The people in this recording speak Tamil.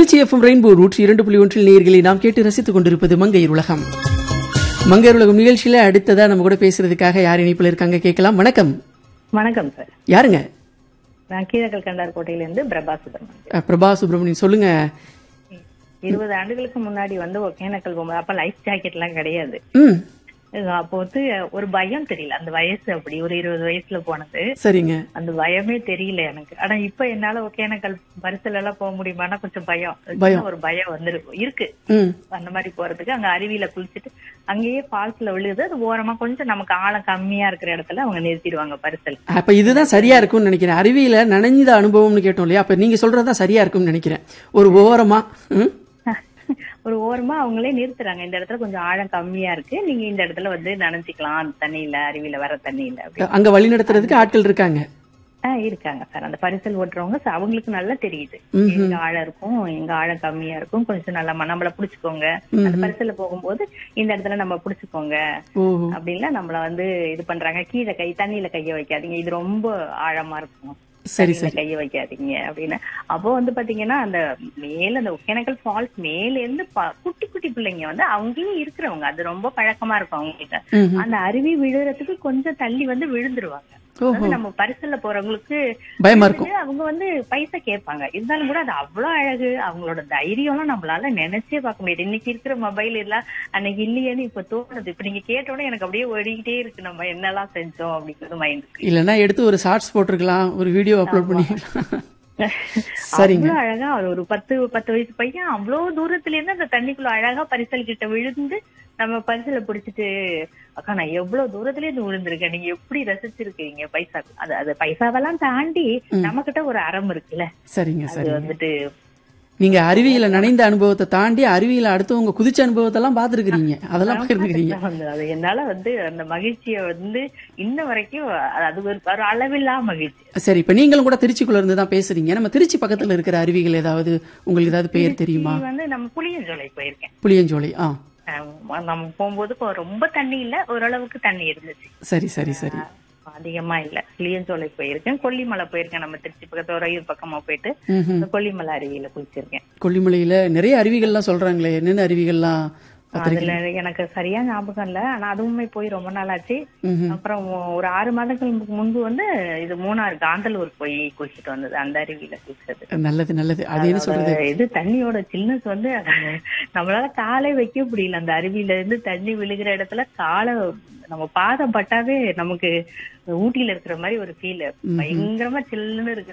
திருச்சி எஃப்எம் ரெயின்போ நூற்றி இரண்டு புள்ளி ஒன்றில் நேயர்களை நாம் கேட்டு ரசித்துக் கொண்டிருப்பது மங்கையர் உலகம் மங்கையர் உலகம் நிகழ்ச்சியில அடுத்ததா நம்ம கூட பேசுறதுக்காக யார் இணைப்புல இருக்காங்க கேட்கலாம் வணக்கம் வணக்கம் சார் யாருங்க நான் கீழக்கல் கண்டார் கோட்டையில இருந்து பிரபா சுப்பிரமணியன் அஹ், பிரபா சுப்பிரமணியன் சொல்லுங்க இருபது ஆண்டுகளுக்கு முன்னாடி வந்து ஒகேனக்கல் போகும்போது அப்ப லைஃப் ஜாக்கெட் எல்லாம் கிடையாது ம் அப்போ வந்து ஒரு பயம் தெரியல அந்த வயசு அப்படி ஒரு இருபது வயசுல போனது சரிங்க அந்த பயமே தெரியல எனக்கு ஆனா இப்ப என்னால ஒகேனக்கல் பரிசல் எல்லாம் போக முடியுமானா கொஞ்சம் பயம் பயம். ஒரு பயம் வந்துருக்கும் இருக்கு ம் அந்த மாதிரி போறதுக்கு அங்க அருவியில குளிச்சுட்டு அங்கேயே ஃபால்ஸ்ல விழுது அது ஓரமா கொஞ்சம் நமக்கு ஆழம் கம்மியா இருக்கிற இடத்துல அவங்க நிறுத்திடுவாங்க பரிசல் அப்ப இதுதான் சரியா இருக்கும்னு நினைக்கிறேன் அறிவியல நனைஞ்ச அனுபவம்னு கேட்டோம் இல்லையா அப்ப நீங்க சொல்றதுதான் சரியா இருக்கும்னு நினைக்கிறேன் ஒரு ஓரமா ம், ஒரு ஓரமா அவங்களே நிறுத்துறாங்க இந்த இடத்துல கொஞ்சம் ஆழம் கம்மியா இருக்கு நீங்க இந்த இடத்துல வந்து நனைஞ்சிக்கலாம் அந்த தண்ணியில அருவியில வர தண்ணியில அப்படி அங்க வழி நடத்துறதுக்கு ஆட்கள் இருக்காங்க ஆஹ் இருக்காங்க சார் அந்த பரிசல் ஓட்டுறவங்க so அவங்களுக்கு நல்லா தெரியுது எங்க ஆழம் இருக்கும் எங்க ஆழம் கம்மியா இருக்கும் கொஞ்சம் நல்லா ம- நம்மள புடிச்சுக்கோங்க அந்த பரிசல்ல போகும்போது இந்த இடத்துல நம்ம புடிச்சுக்கோங்க ஓ அப்படின்லாம் நம்மள வந்து இது பண்றாங்க கீழே கை தண்ணியில கைய வைக்காதீங்க இது ரொம்ப ஆழமா இருக்கும் சரி தண்ணியில கைய வைக்காதீங்க அப்படின்னு அப்போ வந்து பாத்தீங்கன்னா அந்த மேல அந்த ஒகேனக்கல் ஃபால்ஸ் மேல இருந்து ப- குட்டி குட்டி பிள்ளைங்க வந்து அங்கேயும் இருக்கிறவங்க அது ரொம்ப பழக்கமா இருக்கும் அவங்க கிட்ட ம்ஹும். அந்த அருவி விழுறதுக்கு கொஞ்சம் தள்ளி வந்து விழுந்துருவாங்க ஓஹோ அதாவது நம்ம பரிசல்ல போறவங்களுக்கு பயமா இருக்கும் விழுந்து அவங்க வந்து பைசா கேட்பாங்க இருந்தாலும் கூட அது அவ்வளவு அழகு அவங்களோட தைரியம்லாம் நம்மளால நினைச்சே பார்க்க முடியாது இன்னைக்கு இருக்கிற மொபைல் எல்லாம் அன்னைக்கு இல்லையேன்னு இப்ப தோணுது இப்ப நீங்க கேட்டோன்னே எனக்கு அப்படியே ஓடிக்கிட்டே இருக்கு நம்ம என்னெல்லாம் செஞ்சோம் அப்படிங்கிறது மைண்டுக்கு இல்லைன்னா எடுத்து ஒரு ஷார்ட்ஸ் போட்டிருக்கலாம் ஒரு வீடியோ அப்லோட் பண்ணிக்கலாம் சரிங்க அவ்வளவு அழகா அவர் ஒரு பத்து பத்து வயசு பையன் அவ்வளவு தூரத்துல இருந்து அந்த தண்ணிக்குள்ள அழகா பரிசல் கிட்ட விழுந்து நம்ம பரிசலை பிடிச்சிட்டு அக்கா நான் எவ்வளவு தூரத்துல இருந்து விழுந்திருக்கேன் நீங்க எப்படி ரசிச்சிருக்கீங்க பைசா அது அது பைசாவெல்லாம் தாண்டி நம்ம கிட்ட ஒரு அறம் இருக்குல்ல சரிங்க அது சரி வந்துட்டு நீங்க அருவியில நனைந்த அனுபவத்தை தாண்டி அருவியில அடுத்தவங்க குதிச்ச அனுபவத்தை எல்லாம் பாத்துருக்கீங்க அதெல்லாம் பகிர்ந்துக்கிறீங்க வந்து அது என்னால வந்து அந்த மகிழ்ச்சியை வந்து இன்ன வரைக்கும் அது ஒரு ஒரு அளவில்லா மகிழ்ச்சி சரி இப்ப நீங்களும் கூட திருச்சிக்குள்ள இருந்து தான் பேசுறீங்க நம்ம திருச்சி பக்கத்துல இருக்கிற அருவிகள் ஏதாவது உங்களுக்கு ஏதாவது பெயர் தெரியுமா இது வந்து நம்ம புளியஞ்சோலை போயிருக்கேன் புளியஞ்சோலை ஆ அஹ் நம்ம போகும்போது இப்போ ரொம்ப தண்ணி இல்ல ஓரளவுக்கு தண்ணி இருந்துச்சு சரி சரி சரி அதிகமா இல்ல புளியஞ்சோலை போயிருக்கேன் கொல்லிமலை போயிருக்கேன் நம்ம திருச்சி பக்கத்து உறையூர் பக்கமா போயிட்டு ம்ஹும். இந்த கொல்லிமலை அருவியில குளிச்சிருக்கேன் கொல்லிமலையில நிறைய அருவிகள்லாம் சொல்றாங்களே என்னென்ன அருவிகள்லாம் பார்த்திருக்கீங்க? அதுல எனக்கு சரியா ஞாபகம் இல்ல ஆனா அதுவுமே போய் ரொம்ப நாள் ஆச்சு ம்ஹும். அப்புறம் ஒரு ஆறு மாதங்களுக்கு முன்பு வந்து இது மூணார் காந்தலூர் போய் குளிச்சுட்டு வந்தது அந்த அருவியில குளிச்சது நல்லது நல்லது அது என்ன சொல்றது அதோட இது தண்ணியோட சில்னஸ் வந்து அது நம்மளால காலே வைக்க முடியல அந்த அருவியில இருந்து தண்ணி விழுகிற இடத்துல காலை நம்ம பாதம் பட்டாவே நமக்கு ஊட்டியில இருக்கிற மாதிரி ஒரு ஃபீல் பயங்கரமா சில்லுன்னு இருக்கு